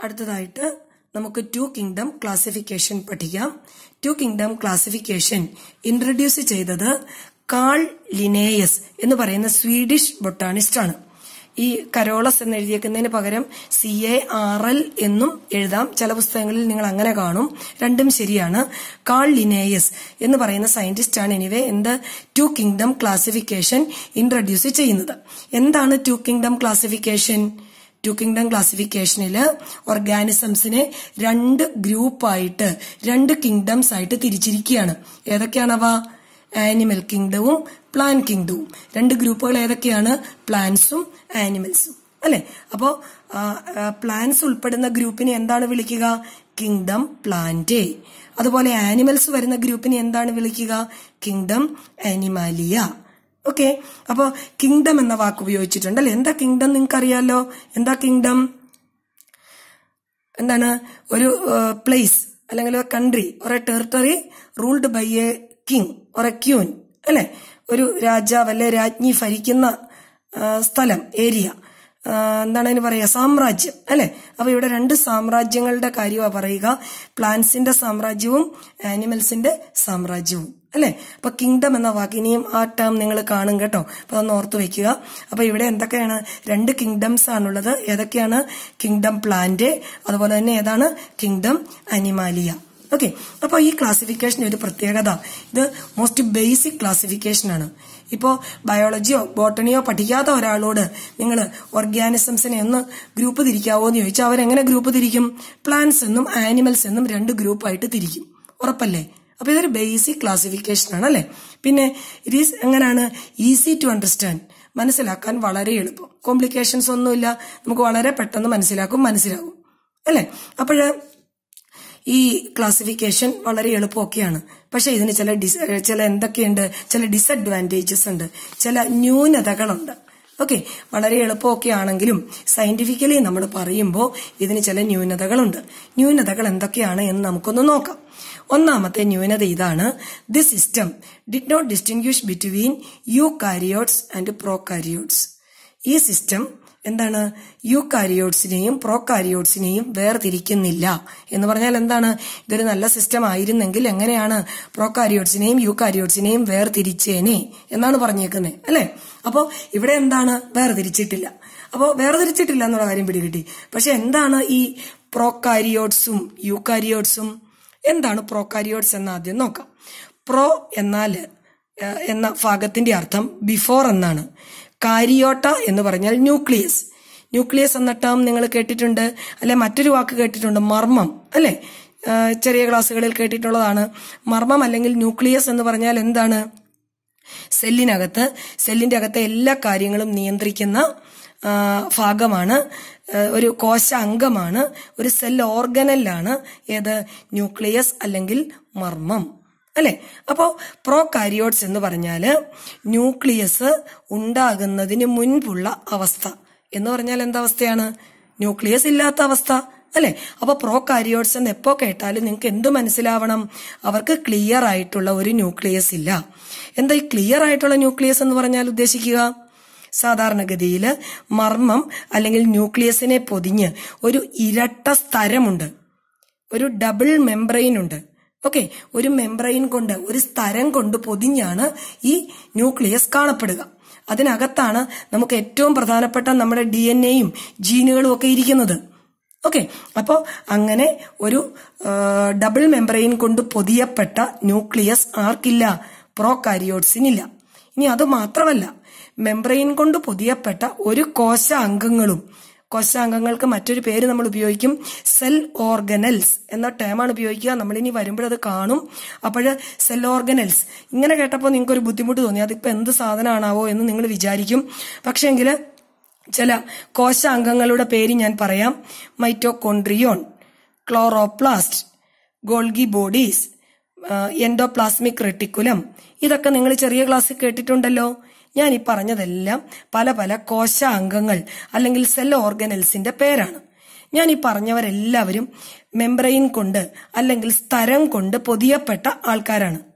അടുത്തതായിട്ട് നമുക്ക് two kingdom classification പഠിക്കാം ടു കിങ്ഡം ക്ലാസിഫിക്കേഷൻ ഇൻട്രൊഡ്യൂസ് ചെയ്തത് കാൾ ലിനേയസ് എന്ന് പറയുന്ന സ്വീഡിഷ് ബൊട്ടാണിസ്റ്റ് ആണ് ഈ കരോളസ് എന്ന് എഴുതിയേക്കുന്നതിന് പകരം സി എ ആർ എൽ എന്നും എഴുതാം ചില പുസ്തകങ്ങളിൽ നിങ്ങൾ അങ്ങനെ കാണും രണ്ടും ശരിയാണ് കാൾ ലിനേയസ് എന്ന് പറയുന്ന സയന്റിസ്റ്റ് ആണ് എനിവേ എന്ത് ടു കിങ്ഡം ക്ലാസിഫിക്കേഷൻ ഇൻട്രൊഡ്യൂസ് ചെയ്യുന്നത് എന്താണ് two kingdom classification two kingdom ക്ലാസിഫിക്കേഷനിൽ ഓർഗാനിസംസിനെ രണ്ട് ഗ്രൂപ്പായിട്ട് രണ്ട് കിങ്ഡംസ് ആയിട്ട് തിരിച്ചിരിക്കുകയാണ് ഏതൊക്കെയാണവ ആനിമൽ കിങ്ഡവും പ്ലാൻ കിങ്ഡവും രണ്ട് ഗ്രൂപ്പുകൾ ഏതൊക്കെയാണ് പ്ലാന്റ്സും ആനിമൽസും അല്ലെ അപ്പോ പ്ലാന്റ്സ് ഉൾപ്പെടുന്ന ഗ്രൂപ്പിനെ എന്താണ് വിളിക്കുക കിങ്ഡം പ്ലാന്റ് അതുപോലെ ആനിമൽസ് വരുന്ന ഗ്രൂപ്പിനെ എന്താണ് വിളിക്കുക കിങ്ഡം ആനിമാലിയ ഓക്കെ അപ്പോ കിങ്ഡം എന്ന വാക്ക് ഉപയോഗിച്ചിട്ടുണ്ട് അല്ലെ എന്താ കിങ്ഡം നിങ്ങൾക്ക് അറിയാലോ എന്താ കിങ്ഡം എന്താണ് ഒരു പ്ലേസ് അല്ലെങ്കിൽ ഒരു കൺട്രി ഒരു territory ruled by a king ഒരു ക്യൂൻ അല്ലെ ഒരു രാജാവ് അല്ലെ രാജ്ഞി ഭരിക്കുന്ന സ്ഥലം ഏരിയ എന്താണ് അതിന് പറയുക സാമ്രാജ്യം അല്ലെ അപ്പൊ ഇവിടെ രണ്ട് സാമ്രാജ്യങ്ങളുടെ കാര്യമാണ് പറയുക പ്ലാന്റ്സിന്റെ സാമ്രാജ്യവും ആനിമൽസിന്റെ സാമ്രാജ്യവും അല്ലെ അപ്പൊ കിങ്ഡം എന്ന വാക്ക് ഇനിയും ആ ടേം നിങ്ങൾ കാണും കേട്ടോ അപ്പൊ അതൊന്ന് ഓർത്ത് വെക്കുക അപ്പൊ ഇവിടെ എന്തൊക്കെയാണ് രണ്ട് കിങ്ഡംസ് ആണുള്ളത് ഏതൊക്കെയാണ് കിങ്ഡം പ്ലാന്റ് അതുപോലെ തന്നെ ഏതാണ് കിങ്ഡം അനിമാലിയ ഓക്കെ അപ്പോൾ ഈ ക്ലാസിഫിക്കേഷൻ ഒരു പ്രത്യേകത ഇത് മോസ്റ്റ് ബേസിക് ക്ലാസിഫിക്കേഷൻ ആണ് ഇപ്പോ ബയോളജിയോ ബോട്ടണിയോ പഠിക്കാത്ത ഒരാളോട് നിങ്ങൾ ഓർഗാനിസംസിനെ ഒന്ന് ഗ്രൂപ്പ് തിരിക്കാവോ എന്ന് ചോദിച്ചാൽ അവരെങ്ങനെ ഗ്രൂപ്പ് തിരിക്കും പ്ലാന്റ്സ് എന്നും ആനിമൽസ് എന്നും രണ്ട് ഗ്രൂപ്പായിട്ട് തിരിക്കും ഉറപ്പല്ലേ അപ്പൊ ഇതൊരു ബേസിക് ക്ലാസിഫിക്കേഷൻ ആണ് അല്ലെ പിന്നെ ഇറ്റ് ഈസ് എങ്ങനെയാണ് ഈസി ടു അണ്ടർസ്റ്റാൻഡ് മനസ്സിലാക്കാൻ വളരെ എളുപ്പം കോംപ്ലിക്കേഷൻസ് ഒന്നുമില്ല നമുക്ക് വളരെ പെട്ടെന്ന് മനസ്സിലാക്കും മനസ്സിലാകും അല്ലെ അപ്പോഴ് ഈ ക്ലാസിഫിക്കേഷൻ വളരെ എളുപ്പമൊക്കെയാണ് പക്ഷെ ഇതിന് ചില ഡിസ് ചില എന്തൊക്കെയുണ്ട് ചില ഡിസഡ്വാൻറ്റേജസ് ഉണ്ട് ചില ന്യൂനതകളുണ്ട് ഓക്കെ വളരെ എളുപ്പമൊക്കെ ആണെങ്കിലും സയന്റിഫിക്കലി നമ്മൾ പറയുമ്പോൾ ഇതിന് ചില ന്യൂനതകളുണ്ട് ന്യൂനതകൾ എന്തൊക്കെയാണ് എന്ന് നമുക്കൊന്ന് നോക്കാം ഒന്നാമത്തെ ന്യൂനത ഇതാണ് the system did not distinguish between eukaryotes and prokaryotes ഈ സിസ്റ്റം എന്താണ് യു കാരിയോട്സിനെയും പ്രോ കാരിയോട്സിനെയും വേർതിരിക്കുന്നില്ല എന്ന് പറഞ്ഞാൽ എന്താണ് ഇതൊരു നല്ല സിസ്റ്റം ആയിരുന്നെങ്കിൽ എങ്ങനെയാണ് പ്രോ കാരിയോട്സിനെയും യു കാരിയോട്സിനെയും വേർതിരിച്ചേനെ എന്നാണ് പറഞ്ഞേക്കുന്നത് അല്ലെ അപ്പോ ഇവിടെ എന്താണ് വേർതിരിച്ചിട്ടില്ല അപ്പോൾ വേർതിരിച്ചിട്ടില്ല എന്നുള്ള കാര്യം പിടികിട്ടി പക്ഷെ എന്താണ് ഈ പ്രോകാരിയോട്സും യൂകാരിയോട്സും എന്താണ് പ്രോകാരിയോട്സ് എന്ന് ആദ്യം നോക്കാം പ്രോ എന്നാൽ എന്ന ഭാഗത്തിന്റെ അർത്ഥം ബിഫോർ എന്നാണ് കാരിയോട്ട എന്ന് പറഞ്ഞാൽ ന്യൂക്ലിയസ് ന്യൂക്ലിയസ് എന്ന ടേം നിങ്ങൾ കേട്ടിട്ടുണ്ട് അല്ലെ മറ്റൊരു വാക്ക് കേട്ടിട്ടുണ്ട് മർമ്മം അല്ലെ ചെറിയ ക്ലാസ്സുകളിൽ കേട്ടിട്ടുള്ളതാണ് മർമ്മം അല്ലെങ്കിൽ ന്യൂക്ലിയസ് എന്ന് പറഞ്ഞാൽ എന്താണ് സെല്ലിനകത്ത് സെല്ലിന്റെ അകത്തെ എല്ലാ കാര്യങ്ങളും നിയന്ത്രിക്കുന്ന ഭാഗമാണ് ഒരു കോശ അംഗമാണ് ഒരു സെൽ ഓർഗനലാണ് ഏത് ന്യൂക്ലിയസ് അല്ലെങ്കിൽ മർമ്മം അല്ലെ അപ്പോ പ്രോ കാരിയോട്സ് എന്ന് പറഞ്ഞാല് ന്യൂക്ലിയസ് ഉണ്ടാകുന്നതിന് മുൻപുള്ള അവസ്ഥ എന്ന് പറഞ്ഞാൽ എന്താ അവസ്ഥയാണ് ന്യൂക്ലിയസ് ഇല്ലാത്ത അവസ്ഥ അല്ലെ അപ്പൊ പ്രോ കാരിയോട്സ് എന്ന് എപ്പോ കേട്ടാലും നിങ്ങൾക്ക് എന്ത് മനസ്സിലാവണം അവർക്ക് ക്ലിയർ ആയിട്ടുള്ള ഒരു ന്യൂക്ലിയസ് ഇല്ല എന്താ ഈ ക്ലിയർ ആയിട്ടുള്ള ന്യൂക്ലിയസ് എന്ന് പറഞ്ഞാൽ ഉദ്ദേശിക്കുക സാധാരണഗതിയിൽ മർമ്മം അല്ലെങ്കിൽ ന്യൂക്ലിയസിനെ പൊതിഞ്ഞ് ഒരു ഇരട്ട സ്ഥരമുണ്ട് ഒരു ഡബിൾ മെംബ്രെയിൻ ഉണ്ട് ഓക്കെ ഒരു മെംബ്രെയിൻ കൊണ്ട് ഒരു സ്ഥരം കൊണ്ട് പൊതിഞ്ഞാണ് ഈ ന്യൂക്ലിയസ് കാണപ്പെടുക അതിനകത്താണ് നമുക്ക് ഏറ്റവും പ്രധാനപ്പെട്ട നമ്മുടെ ഡി എൻ എയും ജീനുകളും ഒക്കെ ഇരിക്കുന്നത് ഓക്കെ അപ്പോൾ അങ്ങനെ ഒരു ഡബിൾ മെംബ്രെയിൻ കൊണ്ട് പൊതിയപ്പെട്ട ന്യൂക്ലിയസ് ആർക്കില്ല പ്രോകാരിയോട്സിനില്ല ഇനി അത് മാത്രമല്ല മെംബ്രെയിൻ കൊണ്ട് പൊതിയപ്പെട്ട ഒരു കോശ അംഗങ്ങളും കോശാംഗങ്ങൾക്ക് മറ്റൊരു പേര് നമ്മൾ ഉപയോഗിക്കും സെൽ ഓർഗനൽസ് എന്ന ടേമാണ് ഉപയോഗിക്കുക നമ്മൾ ഇനി വരുമ്പോഴത് കാണും അപ്പോൾ സെൽ ഓർഗനൽസ് ഇങ്ങനെ കേട്ടപ്പോൾ നിങ്ങൾക്ക് ഒരു ബുദ്ധിമുട്ട് തോന്നി അതിപ്പോ എന്ത് സാധനമാണാവോ എന്ന് നിങ്ങൾ വിചാരിക്കും പക്ഷേങ്കിൽ ചില കോശാംഗങ്ങളുടെ പേര് ഞാൻ പറയാം mitochondrion chloroplast Golgi bodies endoplasmic reticulum ഇതൊക്കെ നിങ്ങൾ ചെറിയ ക്ലാസ്സിൽ കേട്ടിട്ടുണ്ടല്ലോ ഞാൻ ഈ പറഞ്ഞതെല്ലാം പല പല കോശാംഗങ്ങൾ അല്ലെങ്കിൽ സെൽ ഓർഗനൽസിന്റെ പേരാണ് ഞാൻ ഈ പറഞ്ഞവരെല്ലാവരും മെംബ്രെയിൻ കൊണ്ട് അല്ലെങ്കിൽ സ്ഥരം കൊണ്ട് പൊതിയപ്പെട്ട ആൾക്കാരാണ്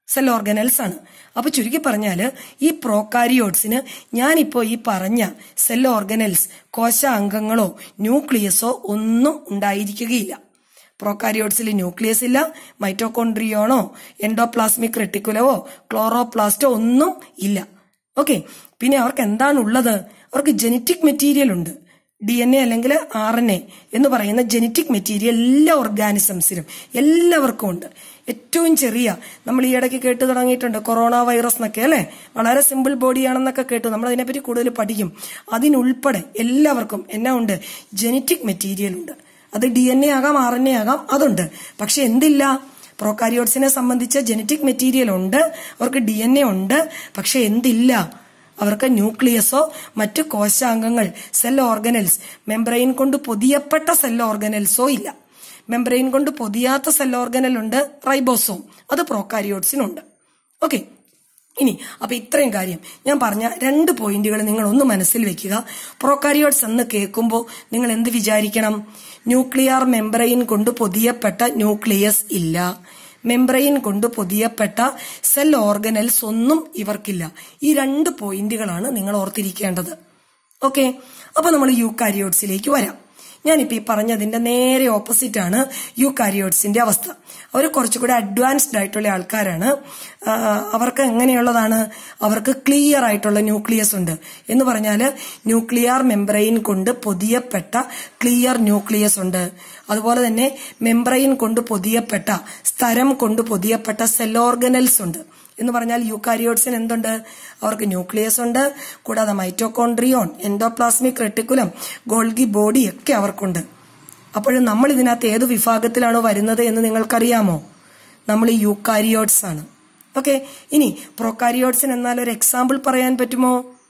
സെൽ ഓർഗനൽസ് ആണ് അപ്പൊ ചുരുക്കി പറഞ്ഞാല് ഈ പ്രോകാരിയോട്സിന് ഞാനിപ്പോ ഈ പറഞ്ഞ സെൽ ഓർഗനൽസ് കോശാംഗങ്ങളോ ന്യൂക്ലിയസോ ഒന്നും ഉണ്ടായിരിക്കുകയില്ല പ്രോകാരിയോട്സിൽ ന്യൂക്ലിയസ് ഇല്ല മൈറ്റോകോൺട്രിയോണോ എൻഡോപ്ലാസ്മിക് റെട്ടിക്കുലവോ ക്ലോറോപ്ലാസ്റ്റോ ഒന്നും ഇല്ല ഓക്കെ പിന്നെ അവർക്ക് എന്താണ് ഉള്ളത് അവർക്ക് ജനറ്റിക് മെറ്റീരിയൽ ഉണ്ട് ഡി എൻ എ അല്ലെങ്കിൽ ആർ എൻ എ എന്ന് പറയുന്ന ജനറ്റിക് മെറ്റീരിയൽ എല്ലാ ഓർഗാനിസംസിനും എല്ലാവർക്കും ഉണ്ട് ഏറ്റവും ചെറിയ നമ്മൾ ഈ ഇടയ്ക്ക് കേട്ട് തുടങ്ങിയിട്ടുണ്ട് കൊറോണ വൈറസ് എന്നൊക്കെ അല്ലെ വളരെ സിമ്പിൾ ബോഡിയാണെന്നൊക്കെ കേട്ടു നമ്മൾ അതിനെപ്പറ്റി കൂടുതൽ പഠിക്കും അതിനുൾപ്പെടെ എല്ലാവർക്കും എന്നാ ഉണ്ട് ജനറ്റിക് മെറ്റീരിയൽ ഉണ്ട് അത് ഡി എൻ എ ആകാം ആർ എൻ എ ആകാം അതുണ്ട് പക്ഷെ എന്തില്ല പ്രോകാരിയോട്സിനെ സംബന്ധിച്ച് ജനറ്റിക് മെറ്റീരിയൽ ഉണ്ട് അവർക്ക് ഡി എൻ എ ഉണ്ട് പക്ഷെ എന്തില്ല അവർക്ക് ന്യൂക്ലിയസോ മറ്റ് കോശാംഗങ്ങൾ സെൽ ഓർഗനൽസ് മെംബ്രെയിൻ കൊണ്ട് പൊതിയപ്പെട്ട സെൽ ഓർഗനൽസോ ഇല്ല മെംബ്രെയിൻ കൊണ്ട് പൊതിയാത്ത സെൽ ഓർഗനൽ ഉണ്ട് റൈബോസോം അത് പ്രോകാരിയോട്സിനുണ്ട് ഓക്കെ ഇനി അപ്പൊ ഇത്രയും കാര്യം ഞാൻ പറഞ്ഞ രണ്ട് പോയിന്റുകൾ നിങ്ങൾ ഒന്ന് മനസ്സിൽ വെക്കുക പ്രോകാരിയോട്സ് എന്ന് കേൾക്കുമ്പോൾ നിങ്ങൾ എന്ത് വിചാരിക്കണം ന്യൂക്ലിയർ മെംബ്രെയിൻ കൊണ്ട് പൊതിയപ്പെട്ട ന്യൂക്ലിയസ് ഇല്ല മെംബ്രെയിൻ കൊണ്ട് പൊതിയപ്പെട്ട സെൽ ഓർഗനൽസ് ഒന്നും ഇവർക്കില്ല ഈ രണ്ട് പോയിന്റുകളാണ് നിങ്ങൾ ഓർത്തിരിക്കേണ്ടത് ഓക്കെ അപ്പൊ നമ്മൾ യൂക്കാരിയോട്സിലേക്ക് വരാം ഞാനിപ്പോ ഈ പറഞ്ഞതിന്റെ നേരെ ഓപ്പോസിറ്റ് ആണ് യൂക്കാരിയോട്സിന്റെ അവസ്ഥ അവർ കുറച്ചുകൂടെ അഡ്വാൻസ്ഡ് ആയിട്ടുള്ള ആൾക്കാരാണ് ആ, അവർക്ക് എങ്ങനെയുള്ളതാണ് അവർക്ക് ക്ലിയർ ആയിട്ടുള്ള ന്യൂക്ലിയസ് ഉണ്ട് എന്ന് പറഞ്ഞാല് ന്യൂക്ലിയർ മെംബ്രെയിൻ കൊണ്ട് പൊതിയപ്പെട്ട ക്ലിയർ ന്യൂക്ലിയസ് ഉണ്ട് അതുപോലെ തന്നെ മെംബ്രെയിൻ കൊണ്ട് പൊതിയപ്പെട്ട സ്ഥരം കൊണ്ട് പൊതിയപ്പെട്ട സെൽ ഓർഗനൽസ് ഉണ്ട് എന്ന് പറഞ്ഞാൽ യൂക്കാരിയോട്സിന് എന്തുണ്ട് അവർക്ക് ന്യൂക്ലിയസ് ഉണ്ട് കൂടാതെ mitochondrion endoplasmic reticulum Golgi body ഒക്കെ അവർക്കുണ്ട് അപ്പോഴും നമ്മൾ ഇതിനകത്ത് ഏത് വിഭാഗത്തിലാണോ വരുന്നത് എന്ന് നിങ്ങൾക്കറിയാമോ നമ്മൾ ഈ യൂക്കാരിയോട്സ് ആണ് ഓക്കെ ഇനി പ്രൊക്കാരിയോട്സിന് എന്നാൽ ഒരു എക്സാമ്പിൾ പറയാൻ പറ്റുമോ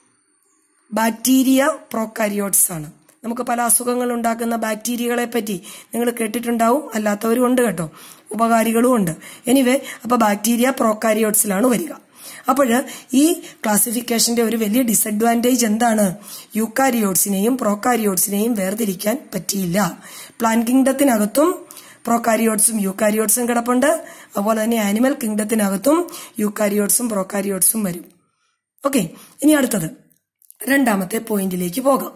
ബാക്ടീരിയ പ്രോക്കാരിയോട്സ് ആണ് നമുക്ക് പല അസുഖങ്ങൾ ഉണ്ടാക്കുന്ന ബാക്ടീരിയകളെ പറ്റി നിങ്ങൾ കേട്ടിട്ടുണ്ടാവും അല്ലാത്തവരും ഉണ്ട് കേട്ടോ ഉപകാരികളും ഉണ്ട് എനിവേ അപ്പൊ ബാക്ടീരിയ പ്രോക്കാരിയോട്സിലാണ് വരിക അപ്പോൾ ഈ ക്ലാസിഫിക്കേഷന്റെ ഒരു വലിയ ഡിസഡ്വാൻറ്റേജ് എന്താണ് യൂക്കാരിയോട്സിനെയും പ്രോക്കാരിയോട്സിനെയും വേർതിരിക്കാൻ പറ്റിയില്ല പ്ലാൻ കിങ്ഡത്തിനകത്തും പ്രോകാരിയോട്സും യൂക്കാരിയോട്സും കിടപ്പുണ്ട് അതുപോലെ തന്നെ ആനിമൽ കിങ്ഡത്തിനകത്തും യൂക്കാരിയോട്സും പ്രോകാരിയോട്സും വരും ഓക്കെ ഇനി അടുത്തത് രണ്ടാമത്തെ പോയിന്റിലേക്ക് പോകാം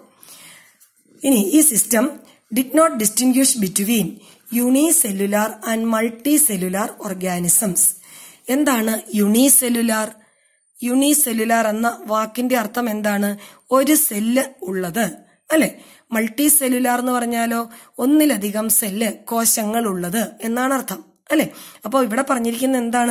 ഇനി ഈ system did not distinguish between unicellular and multicellular organisms എന്താണ് യൂണിസെല്ലുലാർ യൂണിസെല്ലുലാർ എന്ന വാക്കിന്റെ അർത്ഥം എന്താണ് ഒരു സെല്ല് ഉള്ളത് അല്ലെ മൾട്ടി സെല്ലുലാർ എന്ന് പറഞ്ഞാലോ ഒന്നിലധികം സെല്ല് കോശങ്ങൾ ഉള്ളത് എന്നാണ് അർത്ഥം അല്ലെ അപ്പോൾ ഇവിടെ പറഞ്ഞിരിക്കുന്ന എന്താണ്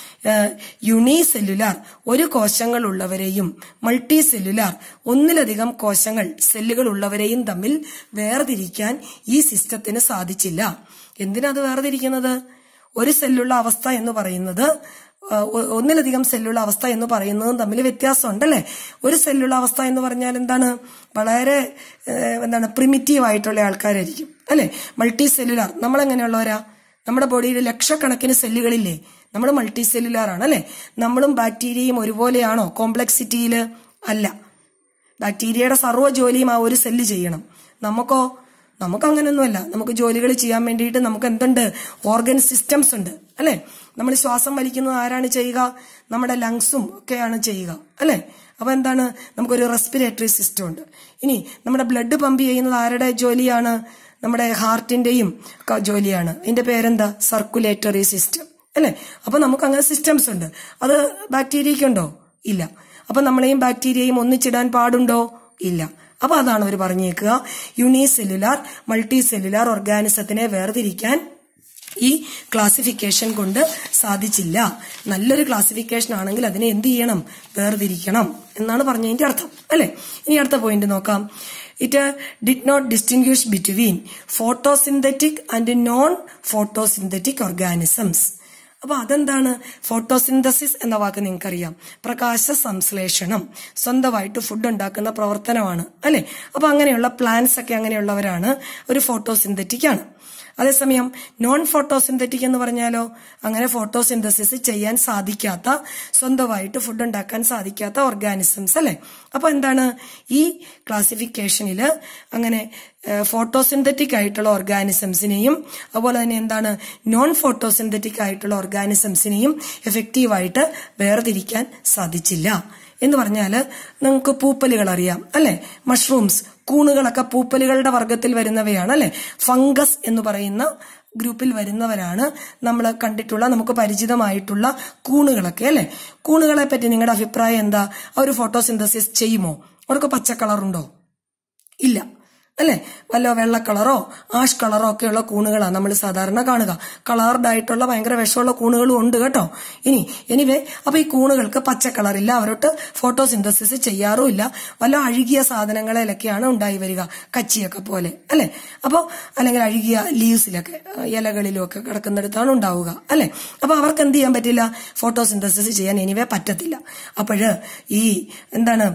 യുണിസെല്ലുലാർ ഒരു കോശങ്ങൾ ഉള്ളവരെയും മൾട്ടി സെല്ലുലാർ ഒന്നിലധികം കോശങ്ങൾ സെല്ലുകൾ ഉള്ളവരെയും തമ്മിൽ വേർതിരിക്കാൻ ഈ സിസ്റ്റത്തിന് സാധിച്ചില്ല എന്തിനാ അത് വേർതിരിക്കുന്നത് ഒരു സെല്ലുള്ള അവസ്ഥ എന്ന് പറയുന്നത് ആ, ഒ- ഒന്നിലധികം സെല്ലുള്ള അവസ്ഥ എന്ന് പറയുന്നതും തമ്മിൽ വ്യത്യാസമുണ്ട് അല്ലെ ഒരു സെല്ലുള്ള അവസ്ഥ എന്ന് പറഞ്ഞാൽ എന്താണ് വളരെ ഏഹ്, എന്താണ് പ്രിമിറ്റീവ് ആയിട്ടുള്ള ആൾക്കാരായിരിക്കും അല്ലെ മൾട്ടി സെല്ലുലാർ നമ്മൾ എങ്ങനെയുള്ളവരാ നമ്മുടെ ബോഡിയിൽ ലക്ഷക്കണക്കിന് സെല്ലുകളില്ലേ നമ്മൾ മൾട്ടി സെല്ലുലാർ ആണ് അല്ലെ നമ്മളും ബാക്ടീരിയയും ഒരുപോലെയാണോ കോംപ്ലക്സിറ്റിയിൽ അല്ല ബാക്ടീരിയയുടെ സർവ്വ ജോലിയും ആ ഒരു സെല്ല് ചെയ്യണം നമുക്കോ നമുക്ക് അങ്ങനെയൊന്നുമല്ല നമുക്ക് ജോലികൾ ചെയ്യാൻ വേണ്ടിയിട്ട് നമുക്ക് എന്തുണ്ട് ഓർഗൻ സിസ്റ്റംസ് ഉണ്ട് അല്ലെ നമ്മൾ ശ്വാസം വലിക്കുന്നത് ആരാണ് ചെയ്യുക നമ്മുടെ ലങ്സും ഒക്കെയാണ് ചെയ്യുക അല്ലെ അപ്പൊ എന്താണ് നമുക്കൊരു റെസ്പിറേറ്ററി സിസ്റ്റം ഉണ്ട് ഇനി നമ്മുടെ ബ്ലഡ് പമ്പ് ചെയ്യുന്നത് ആരുടെ ജോലിയാണ് നമ്മുടെ ഹാർട്ടിന്റെയും ക- ജോലിയാണ് അതിന്റെ പേരെന്താ സർക്കുലേറ്ററി സിസ്റ്റം അല്ലെ അപ്പൊ നമുക്ക് അങ്ങനെ സിസ്റ്റംസ് ഉണ്ട് അത് ബാക്ടീരിയക്കുണ്ടോ ഇല്ല അപ്പൊ നമ്മളെയും ബാക്ടീരിയയും ഒന്നിച്ചിടാൻ പാടുണ്ടോ ഇല്ല അപ്പൊ അതാണ് അവർ പറഞ്ഞേക്കുക യൂണിസെല്ലുലാർ മൾട്ടി സെല്ലുലാർ ഓർഗാനിസത്തിനെ വേർതിരിക്കാൻ ഈ ക്ലാസിഫിക്കേഷൻ കൊണ്ട് സാധിച്ചില്ല നല്ലൊരു ക്ലാസിഫിക്കേഷൻ ആണെങ്കിൽ അതിനെ എന്ത് ചെയ്യണം വേർതിരിക്കണം എന്നാണ് പറഞ്ഞതിന്റെ അർത്ഥം അല്ലെ ഇനി അടുത്ത പോയിന്റ് നോക്കാം it did not distinguish between photosynthetic and non photosynthetic organisms അപ്പൊ അതെന്താണ് ഫോട്ടോസിന്തസിസ് എന്ന വാക്ക് നിങ്ങൾക്കറിയാം പ്രകാശ സംശ്ലേഷണം സ്വന്തമായിട്ട് ഫുഡ് ഉണ്ടാക്കുന്ന പ്രവർത്തനമാണ് അല്ലെ അപ്പൊ അങ്ങനെയുള്ള പ്ലാന്റ്സ് ഒക്കെ അങ്ങനെയുള്ളവരാണ് ഒരു ഫോട്ടോസിന്തറ്റിക് ആണ് അതേസമയം നോൺ ഫോട്ടോസിന്തറ്റിക് എന്ന് പറഞ്ഞാലോ അങ്ങനെ ഫോട്ടോസിന്തസിസ് ചെയ്യാൻ സാധിക്കാത്ത സ്വന്തമായിട്ട് ഫുഡ് ഉണ്ടാക്കാൻ സാധിക്കാത്ത ഓർഗാനിസംസ് അല്ലെ അപ്പൊ എന്താണ് ഈ ക്ലാസിഫിക്കേഷനിൽ അങ്ങനെ ഫോട്ടോസിന്തറ്റിക് ആയിട്ടുള്ള ഓർഗാനിസംസിനെയും അതുപോലെ തന്നെ എന്താണ് നോൺ ഫോട്ടോസിന്തറ്റിക് ആയിട്ടുള്ള ഓർഗാനിസംസിനെയും എഫക്റ്റീവായിട്ട് വേർതിരിക്കാൻ സാധിച്ചില്ല എന്ന് പറഞ്ഞാൽ നിങ്ങൾക്ക് പൂപ്പലുകൾ അറിയാം അല്ലെ മഷ്റൂംസ് കൂണുകളൊക്കെ പൂപ്പലുകളുടെ വർഗത്തിൽ വരുന്നവയാണ് അല്ലെ ഫംഗസ് എന്ന് പറയുന്ന ഗ്രൂപ്പിൽ വരുന്നവരാണ് നമ്മൾ കണ്ടിട്ടുള്ള നമുക്ക് പരിചിതമായിട്ടുള്ള കൂണുകളൊക്കെ അല്ലെ കൂണുകളെ പറ്റി നിങ്ങളുടെ അഭിപ്രായം എന്താ അവർ ഫോട്ടോസിന്തസിസ് ചെയ്യുമോ അവർക്ക് പച്ച കളറുണ്ടോ ഇല്ല അല്ലെ വല്ല വെള്ള കളറോ ആഷ് കളറോ ഒക്കെയുള്ള കൂണുകളാണ് നമ്മൾ സാധാരണ കാണുക കളർഡ് ആയിട്ടുള്ള ഭയങ്കര വിഷമുള്ള കൂണുകളും ഉണ്ട് കേട്ടോ ഇനി എനിവേ അപ്പൊ ഈ കൂണുകൾക്ക് പച്ച കളറില്ല അവരോട്ട് ഫോട്ടോസിന്തസിസ് ചെയ്യാറുമില്ല വല്ല അഴുകിയ സാധനങ്ങളിലൊക്കെയാണ് ഉണ്ടായി വരിക കച്ചിയൊക്കെ പോലെ അല്ലെ അപ്പോ അല്ലെങ്കിൽ അഴുകിയ ലീവ്സിലൊക്കെ ഇലകളിലും ഒക്കെ കിടക്കുന്നിടത്താണ് ഉണ്ടാവുക അല്ലെ അപ്പൊ അവർക്ക് എന്ത് ചെയ്യാൻ പറ്റില്ല ഫോട്ടോസിന്തസിസ് ചെയ്യാൻ എനിവേ പറ്റത്തില്ല അപ്പോഴ് ഈ എന്താണ്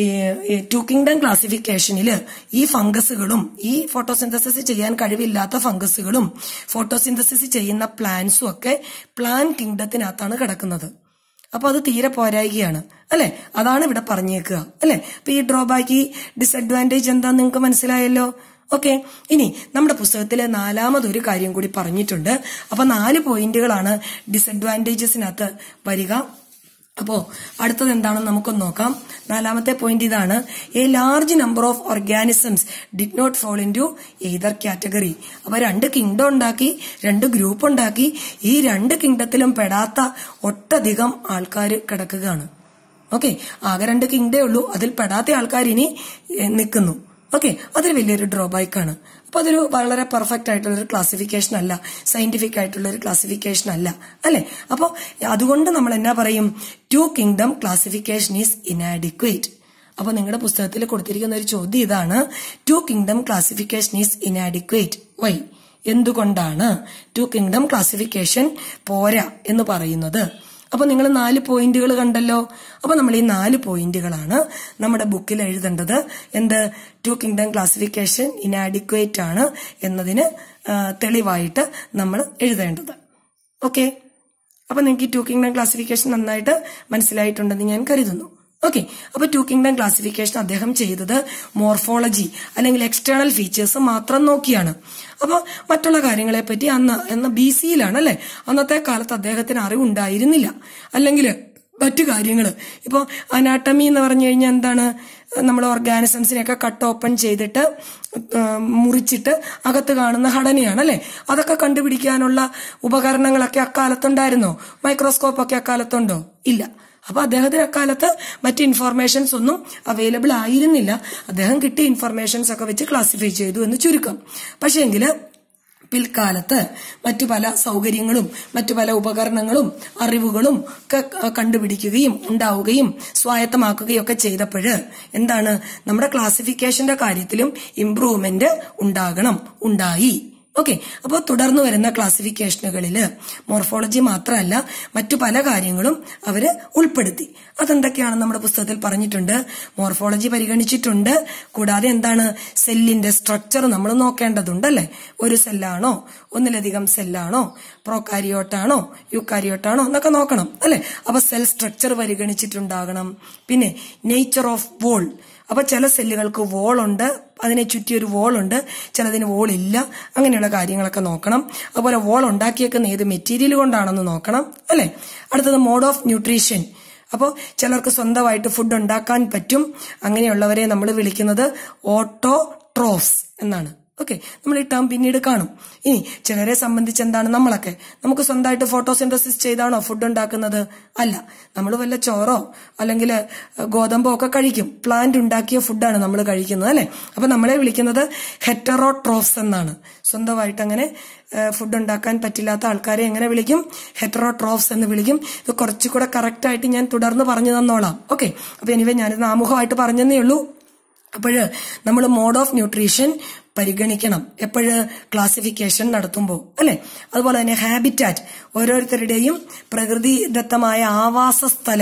ഈ ടു കിങ്ഡം ക്ലാസിഫിക്കേഷനിൽ ഈ ഫംഗസുകളും ഈ ഫോട്ടോസിന്തസിസ് ചെയ്യാൻ കഴിവില്ലാത്ത ഫംഗസുകളും ഫോട്ടോസിന്തസിസ് ചെയ്യുന്ന പ്ലാന്റ്സും ഒക്കെ പ്ലാൻ കിങ്ഡത്തിനകത്താണ് കിടക്കുന്നത് അപ്പൊ അത് തീരെ പോരായികയാണ് അല്ലെ അതാണ് ഇവിടെ പറഞ്ഞേക്കുക അല്ലെ അപ്പൊ ഈ ഡ്രോബാക്ക് ഈ ഡിസഡ്വാൻറ്റേജ് എന്താ നിങ്ങൾക്ക് മനസ്സിലായല്ലോ ഓക്കെ ഇനി നമ്മുടെ പുസ്തകത്തിലെ നാലാമതൊരു കാര്യം കൂടി പറഞ്ഞിട്ടുണ്ട് അപ്പൊ നാല് പോയിന്റുകളാണ് ഡിസഡ്വാൻറ്റേജസിനകത്ത് വരിക അപ്പോ അടുത്തത് എന്താണെന്ന് നമുക്കൊന്ന് നോക്കാം നാലാമത്തെ പോയിന്റ് ഇതാണ് a large number of organisms did not fall into either category അപ്പൊ രണ്ട് കിങ്ഡം ഉണ്ടാക്കി രണ്ട് ഗ്രൂപ്പ് ഉണ്ടാക്കി ഈ രണ്ട് കിങ്ഡത്തിലും പെടാത്ത ഒട്ടധികം ആൾക്കാർ കിടക്കുകയാണ് ഓക്കെ ആകെ രണ്ട് കിങ്ഡേ ഉള്ളൂ അതിൽ പെടാത്ത ആൾക്കാർ ഇനി നിൽക്കുന്നു ഓക്കെ അതൊരു വലിയൊരു ഡ്രോബാക്ക് ആണ് അപ്പൊ അതൊരു വളരെ പെർഫെക്റ്റ് ആയിട്ടുള്ള ഒരു ക്ലാസിഫിക്കേഷൻ അല്ല സയന്റിഫിക് ആയിട്ടുള്ള ഒരു ക്ലാസിഫിക്കേഷൻ അല്ല അല്ലെ അപ്പോ അതുകൊണ്ട് നമ്മൾ എന്നാ പറയും two kingdom classification is inadequate അപ്പൊ നിങ്ങളുടെ പുസ്തകത്തിൽ കൊടുത്തിരിക്കുന്ന ഒരു ചോദ്യം ഇതാണ് two kingdom classification is inadequate why എന്തുകൊണ്ടാണ് ടു കിങ്ഡം ക്ലാസിഫിക്കേഷൻ പോരാ എന്ന് പറയുന്നത് അപ്പൊ നിങ്ങൾ നാല് പോയിന്റുകൾ കണ്ടല്ലോ അപ്പൊ നമ്മൾ ഈ നാല് പോയിന്റുകളാണ് നമ്മുടെ ബുക്കിൽ എഴുതേണ്ടത് എന്ത് ടു കിങ്ഡം ക്ലാസിഫിക്കേഷൻ ഇനാഡിക്വേറ്റ് ആണ് എന്നതിന് തെളിവായിട്ട് നമ്മൾ എഴുതേണ്ടത് ഓക്കെ അപ്പൊ നിങ്ങൾക്ക് ഈ ടു കിങ്ഡം ക്ലാസിഫിക്കേഷൻ നന്നായിട്ട് മനസ്സിലായിട്ടുണ്ടെന്ന് ഞാൻ കരുതുന്നു ഓക്കെ അപ്പൊ ടു കിങ്ഡം ക്ലാസിഫിക്കേഷൻ അദ്ദേഹം ചെയ്തത് മോർഫോളജി അല്ലെങ്കിൽ എക്സ്റ്റേണൽ ഫീച്ചേഴ്സ് മാത്രം നോക്കിയാണ് അപ്പൊ മറ്റുള്ള കാര്യങ്ങളെ പറ്റി അന്ന് എന്ന ബി സിയിലാണ് അല്ലെ അന്നത്തെ കാലത്ത് അദ്ദേഹത്തിന് അറിവുണ്ടായിരുന്നില്ല അല്ലെങ്കിൽ മറ്റു കാര്യങ്ങൾ ഇപ്പോൾ അനാട്ടമി എന്ന് പറഞ്ഞു കഴിഞ്ഞാൽ എന്താണ് നമ്മൾ ഓർഗാനിസംസിനെയൊക്കെ കട്ട് ഓപ്പൺ ചെയ്തിട്ട് മുറിച്ചിട്ട് അകത്ത് കാണുന്ന ഘടനയാണ് അല്ലെ അതൊക്കെ കണ്ടുപിടിക്കാനുള്ള ഉപകരണങ്ങളൊക്കെ അക്കാലത്തുണ്ടായിരുന്നോ മൈക്രോസ്കോപ്പ് ഒക്കെ അക്കാലത്തുണ്ടോ ഇല്ല അപ്പൊ അദ്ദേഹത്തിന് അക്കാലത്ത് മറ്റ് ഇൻഫോർമേഷൻസ് ഒന്നും അവൈലബിൾ ആയിരുന്നില്ല അദ്ദേഹം കിട്ടിയ ഇൻഫർമേഷൻസ് ഒക്കെ വെച്ച് ക്ലാസിഫൈ ചെയ്തു എന്ന് ചുരുക്കം പക്ഷേങ്കിൽ പിൽക്കാലത്ത് മറ്റു പല സൗകര്യങ്ങളും മറ്റു പല ഉപകരണങ്ങളും അറിവുകളും ഒക്കെ കണ്ടുപിടിക്കുകയും ഉണ്ടാവുകയും സ്വായത്തമാക്കുകയും ഒക്കെ ചെയ്തപ്പോൾ എന്താണ് നമ്മുടെ ക്ലാസിഫിക്കേഷന്റെ കാര്യത്തിലും ഇംപ്രൂവ്മെന്റ് ഉണ്ടാകണം ഉണ്ടായി ഓക്കെ അപ്പോൾ തുടർന്ന് വരുന്ന ക്ലാസിഫിക്കേഷനുകളിൽ മോർഫോളജി മാത്രമല്ല മറ്റു പല കാര്യങ്ങളും അവര് ഉൾപ്പെടുത്തി അതെന്തൊക്കെയാണ് നമ്മുടെ പുസ്തകത്തിൽ പറഞ്ഞിട്ടുണ്ട് മോർഫോളജി പരിഗണിച്ചിട്ടുണ്ട് കൂടാതെ എന്താണ് സെല്ലിന്റെ സ്ട്രക്ചർ നമ്മൾ നോക്കേണ്ടതുണ്ട് അല്ലെ ഒരു സെല്ലാണോ ഒന്നിലധികം സെല്ലാണോ പ്രോകാരിയോട്ടാണോ യുക്കാരിയോട്ടാണോ എന്നൊക്കെ നോക്കണം അല്ലെ അപ്പൊ സെൽ സ്ട്രക്ചർ പരിഗണിച്ചിട്ടുണ്ടാകണം പിന്നെ നേച്ചർ ഓഫ് വോൾ അപ്പൊ ചില സെല്ലുകൾക്ക് വോളുണ്ട് അതിനെ ചുറ്റി ഒരു വോളുണ്ട് ചിലതിന് വോളില്ല അങ്ങനെയുള്ള കാര്യങ്ങളൊക്കെ നോക്കണം അതുപോലെ വോൾ ഉണ്ടാക്കിയേക്കുന്ന ഏത് മെറ്റീരിയൽ കൊണ്ടാണെന്ന് നോക്കണം അല്ലെ അടുത്തത് മോഡ് ഓഫ് ന്യൂട്രീഷൻ അപ്പോൾ ചിലർക്ക് സ്വന്തമായിട്ട് ഫുഡ് ഉണ്ടാക്കാൻ പറ്റും അങ്ങനെയുള്ളവരെ നമ്മൾ വിളിക്കുന്നത് ഓട്ടോ ട്രോഫ്സ് എന്നാണ് ഓക്കെ നമ്മൾ ഈ ടേം പിന്നീട് കാണും ഇനി ചിലരെ സംബന്ധിച്ച് എന്താണ് നമ്മളൊക്കെ നമുക്ക് സ്വന്തമായിട്ട് ഫോട്ടോസിന്തസിസ് ചെയ്താണോ ഫുഡ് ഉണ്ടാക്കുന്നത് അല്ല നമ്മൾ വല്ല ചോറോ അല്ലെങ്കിൽ ഗോതമ്പോ ഒക്കെ കഴിക്കും പ്ലാന്റ് ഉണ്ടാക്കിയ ഫുഡാണ് നമ്മൾ കഴിക്കുന്നത് അല്ലെ അപ്പൊ നമ്മളെ വിളിക്കുന്നത് ഹെറ്ററോട്രോഫ്സ് എന്നാണ് സ്വന്തമായിട്ട് അങ്ങനെ ഫുഡ് ഉണ്ടാക്കാൻ പറ്റില്ലാത്ത ആൾക്കാരെ എങ്ങനെ വിളിക്കും ഹെറ്ററോട്രോഫ്സ് എന്ന് വിളിക്കും ഇത് കുറച്ചുകൂടെ കറക്റ്റ് ആയിട്ട് ഞാൻ തുടർന്ന് പറഞ്ഞു തന്നോളാം ഓക്കെ അപ്പൊ എനിവേ ഞാനിത് ആമുഖമായിട്ട് പറഞ്ഞതേ ഉള്ളൂ അപ്പോഴ് നമ്മൾ മോഡ് ഓഫ് ന്യൂട്രീഷൻ പരിഗണിക്കണം എപ്പോഴ് ക്ലാസിഫിക്കേഷൻ നടത്തുമ്പോൾ അല്ലെ അതുപോലെ തന്നെ ഹാബിറ്റാറ്റ് ഓരോരുത്തരുടെയും പ്രകൃതിദത്തമായ ആവാസ സ്ഥലം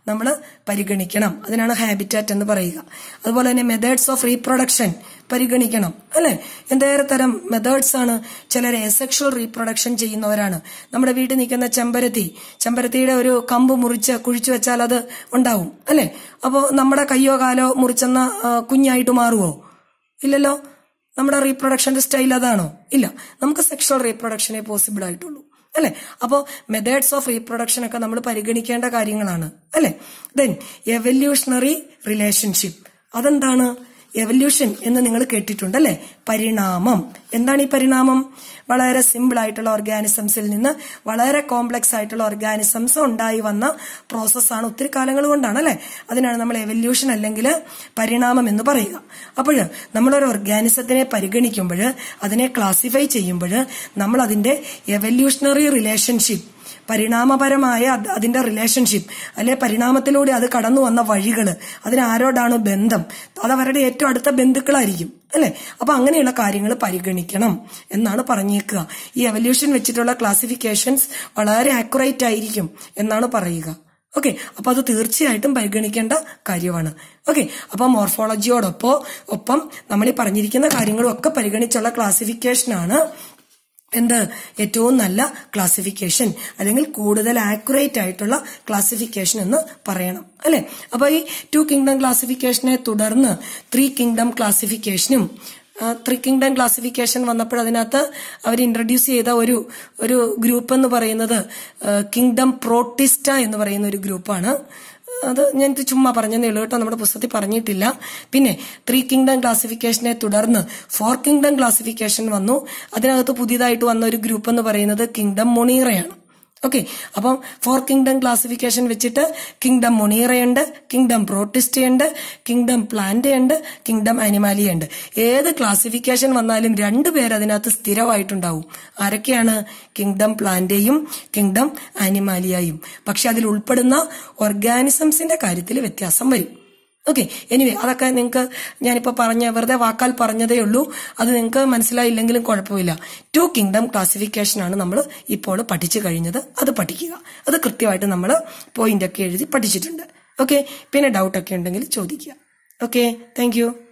നമ്മൾ പരിഗണിക്കണം അതിനാണ് ഹാബിറ്റാറ്റ് എന്ന് പറയുക അതുപോലെ തന്നെ മെത്തേഡ്സ് ഓഫ് റീപ്രൊഡക്ഷൻ പരിഗണിക്കണം അല്ലെ എന്തേറെ തരം മെത്തേഡ്സ് ആണ് ചിലർ എസെക്ഷൽ റീപ്രൊഡക്ഷൻ ചെയ്യുന്നവരാണ് നമ്മുടെ വീട്ടിൽ നിൽക്കുന്ന ചെമ്പരത്തി ചെമ്പരത്തിയുടെ ഒരു കമ്പ് മുറിച്ച് കുഴിച്ചു വെച്ചാൽ അത് ഉണ്ടാവും അല്ലെ അപ്പോൾ നമ്മുടെ കയ്യോ കാലോ മുറിച്ചെന്ന ആ, കുഞ്ഞായിട്ട് മാറുമോ ഇല്ലല്ലോ നമ്മുടെ റീപ്രൊഡക്ഷന്റെ സ്റ്റൈൽ അതാണോ ഇല്ല നമുക്ക് സെക്ഷൽ റീപ്രൊഡക്ഷനെ പോസിബിൾ ആയിട്ടുള്ളൂ അല്ലെ അപ്പോൾ മെത്തേഡ്സ് ഓഫ് റീപ്രൊഡക്ഷൻ ഒക്കെ നമ്മൾ പരിഗണിക്കേണ്ട കാര്യങ്ങളാണ് അല്ലെ ദെൻ എവല്യൂഷണറി റിലേഷൻഷിപ്പ് അതെന്താണ് എവല്യൂഷൻ എന്ന് നിങ്ങൾ കേട്ടിട്ടുണ്ട് അല്ലെ പരിണാമം എന്താണ് ഈ പരിണാമം വളരെ സിമ്പിൾ ആയിട്ടുള്ള ഓർഗാനിസംസിൽ നിന്ന് വളരെ കോംപ്ലക്സ് ആയിട്ടുള്ള ഓർഗാനിസംസ് ഉണ്ടായി വന്ന പ്രോസസ്സാണ് ഒത്തിരി കാലങ്ങൾ കൊണ്ടാണ് അല്ലെ അതിനാണ് നമ്മൾ എവല്യൂഷൻ അല്ലെങ്കിൽ പരിണാമം എന്ന് പറയുക അപ്പോൾ നമ്മളൊരു ഓർഗാനിസത്തിനെ പരിഗണിക്കുമ്പോൾ അതിനെ ക്ലാസിഫൈ ചെയ്യുമ്പോൾ നമ്മൾ അതിന്റെ എവല്യൂഷണറി റിലേഷൻഷിപ്പ് പരിണാമപരമായ അത് അതിന്റെ റിലേഷൻഷിപ്പ് അല്ലെ പരിണാമത്തിലൂടെ അത് കടന്നു വന്ന വഴികൾ അതിന് ആരോടാണ് ബന്ധം അത് അവരുടെ ഏറ്റവും അടുത്ത ബന്ധുക്കളായിരിക്കും അല്ലെ അപ്പൊ അങ്ങനെയുള്ള കാര്യങ്ങൾ പരിഗണിക്കണം എന്നാണ് പറഞ്ഞേക്കുക ഈ എവല്യൂഷൻ വെച്ചിട്ടുള്ള ക്ലാസിഫിക്കേഷൻസ് വളരെ ആക്യുറേറ്റ് ആയിരിക്കും എന്നാണ് പറയുക ഓക്കെ അപ്പൊ അത് തീർച്ചയായിട്ടും പരിഗണിക്കേണ്ട കാര്യമാണ് ഓക്കെ അപ്പൊ മോർഫോളജിയോടൊപ്പം ഒപ്പം നമ്മൾ ഈ പറഞ്ഞിരിക്കുന്ന കാര്യങ്ങളും ഒക്കെ പരിഗണിച്ചുള്ള ക്ലാസിഫിക്കേഷനാണ് എന്ത് ഏറ്റവും നല്ല ക്ലാസിഫിക്കേഷൻ അല്ലെങ്കിൽ കൂടുതൽ ആക്യുറേറ്റ് ആയിട്ടുള്ള ക്ലാസിഫിക്കേഷൻ എന്ന് പറയണം അല്ലെ അപ്പൊ ഈ ടു കിങ്ഡം ക്ലാസിഫിക്കേഷനെ തുടർന്ന് ത്രീ കിങ്ഡം ക്ലാസിഫിക്കേഷനും ത്രീ കിങ്ഡം ക്ലാസിഫിക്കേഷൻ വന്നപ്പോൾ അതിനകത്ത് അവർ ഇൻട്രൊഡ്യൂസ് ചെയ്ത ഒരു ഒരു ഗ്രൂപ്പ് എന്ന് പറയുന്നത് കിങ്ഡം പ്രോട്ടിസ്റ്റ എന്ന് പറയുന്ന ഒരു ഗ്രൂപ്പാണ് അത് ഞാൻ ഇത് ചുമ്മാ പറഞ്ഞതേ ഉള്ളൂ കേട്ടോ നമ്മുടെ പുസ്തകത്തിൽ പറഞ്ഞിട്ടില്ല പിന്നെ ത്രീ കിങ്ഡം ക്ലാസിഫിക്കേഷനെ തുടർന്ന് ഫോർ കിങ്ഡം ക്ലാസിഫിക്കേഷൻ വന്നു അതിനകത്ത് പുതിയതായിട്ട് വന്ന ഒരു ഗ്രൂപ്പ് എന്ന് പറയുന്നത് കിങ്ഡം മൊണീറയാണ് ഓക്കെ അപ്പം ഫോർ കിങ്ഡം ക്ലാസിഫിക്കേഷൻ വെച്ചിട്ട് കിങ്ഡം മൊണീറയുണ്ട് കിങ്ഡം പ്രോട്ടിസ്റ്റയുണ്ട് കിങ്ഡം പ്ലാന്റയുണ്ട് കിങ്ഡം അനിമാലിയുണ്ട് ഏത് ക്ലാസിഫിക്കേഷൻ വന്നാലും രണ്ടു പേര് അതിനകത്ത് സ്ഥിരമായിട്ടുണ്ടാവും ആരൊക്കെയാണ് കിങ്ഡം പ്ലാന്റയും കിങ്ഡം അനിമാലിയയും പക്ഷെ അതിൽ ഉൾപ്പെടുന്ന ഓർഗാനിസംസിന്റെ കാര്യത്തിൽ വ്യത്യാസം വരും ഓക്കെ എനിവേ അതൊക്കെ നിങ്ങൾക്ക് ഞാനിപ്പോൾ പറഞ്ഞ വെറുതെ വാക്കാൽ പറഞ്ഞതേ ഉള്ളൂ അത് നിങ്ങൾക്ക് മനസ്സിലായില്ലെങ്കിലും കുഴപ്പമില്ല ടു കിങ്ഡം ക്ലാസിഫിക്കേഷൻ ആണ് നമ്മൾ ഇപ്പോൾ പഠിച്ചു കഴിഞ്ഞത് അത് പഠിക്കുക അത് കൃത്യമായിട്ട് നമ്മൾ പോയിന്റ് ഒക്കെ എഴുതി പഠിച്ചിട്ടുണ്ട് ഓക്കെ പിന്നെ ഡൗട്ട് ഒക്കെ ഉണ്ടെങ്കിൽ ചോദിക്കുക ഓക്കെ താങ്ക്